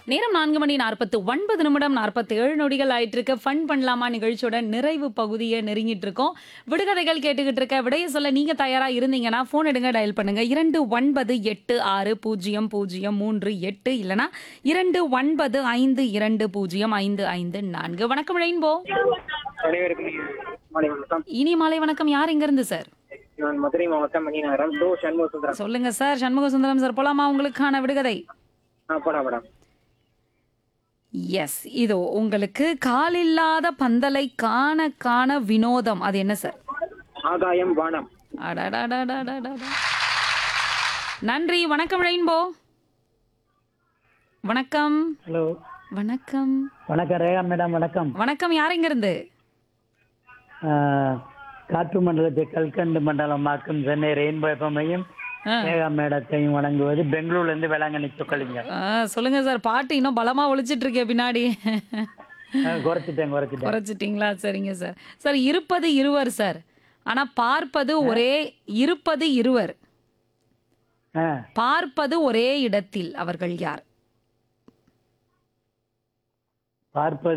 நேரம் நான்கு மணி நாற்பத்து ஒன்பது நிமிடம் நாற்பத்தி ஏழு நொடிகள் ஆயிட்டு இருக்க ஃபன் பண்ணலாமா நிகழ்ச்சியோட நிறைவு பகுதியை நெருங்கிட்டு இருக்கோம் விடுகதைகள் கேட்டுக்கிட்டு இருக்க விடைய சொல்ல நீங்க தயாரா இருந்தீங்கன்னா போன் எடுங்க டயல் பண்ணுங்க இரண்டு ஒன்பது எட்டு ஆறு பூஜ்ஜியம் பூஜ்ஜியம் மூன்று எட்டு இல்லனா இரண்டு ஒன்பது ஐந்து இரண்டு பூஜ்ஜியம் ஐந்து ஐந்து நான்கு வணக்கம் ரெயின்போ அனைவருக்கும் மாலை வணக்கம் இனி மாலை வணக்கம் யார் எங்க இருந்து சார் நான் மதுரை மாவட்டம் மணிநகரம் டோ சண்முக சுந்தரம் சொல்லுங்க சார் சண்முக சுந்தரம் சார் போலாமா உங்களுக்கான விடுகதை ஆ போடா மேடம் எஸ் இதோ உங்களுக்கு காலில்லாத பந்தலை காண காண வினோதம் அது என்ன சார் ஆகாயம் வானம் அடடடடடடட. நன்றி வணக்கம் ரெயின்போ வணக்கம் ஹலோ வணக்கம் வணக்கம் ரேகா மேடம் வணக்கம் வணக்கம் யார் எங்க இருந்து ஆஹ், காற்று மண்டலத்தை கல்கண்டு மண்டலமாக்கும் சென்னை ரெயின்போ எஃப்எம்மையும் ஆ. ரேகா மேடத்தையும் வணங்குவது பெங்களூர்ல இருந்து வேளாங்கண்ணி சொக்கலிங்க ஆ, சொல்லுங்க சார் பாட்டு இன்னும் பலமா ஒழிச்சிட்டு இருக்கே பின்னாடி ஆஹ், குறைச்சிட்டேன் குறைச்சிட்டேன் குறைச்சிட்டீங்களா சரிங்க சார் சார் இருப்பது இருவர் சார் ஆனா பார்ப்பது ஒரே இருப்பது இருவர் ஆ, பார்ப்பது ஒரே இடத்தில் அவர்கள் யார் பார்ப்பது